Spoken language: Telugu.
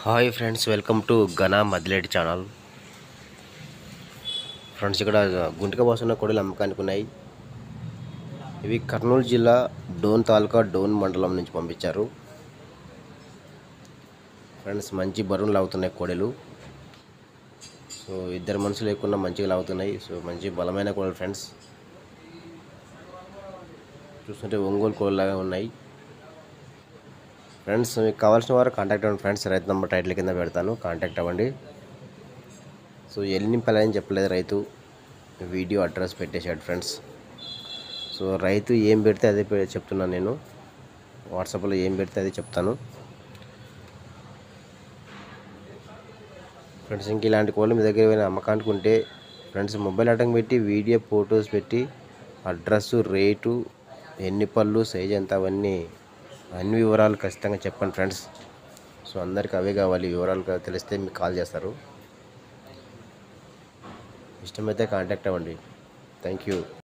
hi friends welcome to Ghana Madileti channel friends ఇక్కడ గుంటిక బాసున్న కొడలు అమ్మకానికి ఉన్నాయి ఇవి కర్నూలు జిల్లా డోన్ తాలూకా డోన్ మండలం నుంచి పంపించారు ఫ్రెండ్స్ మంచి బరువులు లాగుతున్నాయి కోడలు సో ఇద్దరు మనుషులు లేకుండా మంచిగా లాగుతున్నాయి సో మంచి బలమైన కోడలు ఫ్రెండ్స్ చూస్తుంటే ఒంగోలు కోడలాగా ఉన్నాయి ఫ్రెండ్స్ మీకు కావాల్సిన వారు కాంటాక్ట్ అవ్వండి ఫ్రెండ్స్ రైతు నెంబర్ టైటిల్ కింద పెడతాను కాంటాక్ట్ అవ్వండి సో ఎన్ని నింపాలని చెప్పలేదు రైతు వీడియో అడ్రస్ పెట్టేశాడు ఫ్రెండ్స్ సో రైతు ఏం పెడితే అదే పె- చెప్తున్నాను నేను వాట్సాప్లో ఏం పెడితే అదే చెప్తాను ఫ్రెండ్స్ ఇంక ఇలాంటి కోళ్ళు మీ దగ్గర ఏమైనా అమ్మకానికి ఉంటే ఫ్రెండ్స్ మొబైల్ అటం పెట్టి వీడియో ఫొటోస్ పెట్టి అడ్రస్ రేటు ఎన్ని పళ్ళు సైజ్ ఎంత అవన్నీ అన్ని వివరాలు ఖచ్చితంగా చెప్పండి ఫ్రెండ్స్ సో అందరికి అవే కావాలి వివరాలు కా- తెలిస్తే మీకు కాల్ చేస్తారు ఇష్టమైతే కాంటాక్ట్ అవ్వండి థ్యాంక్ యూ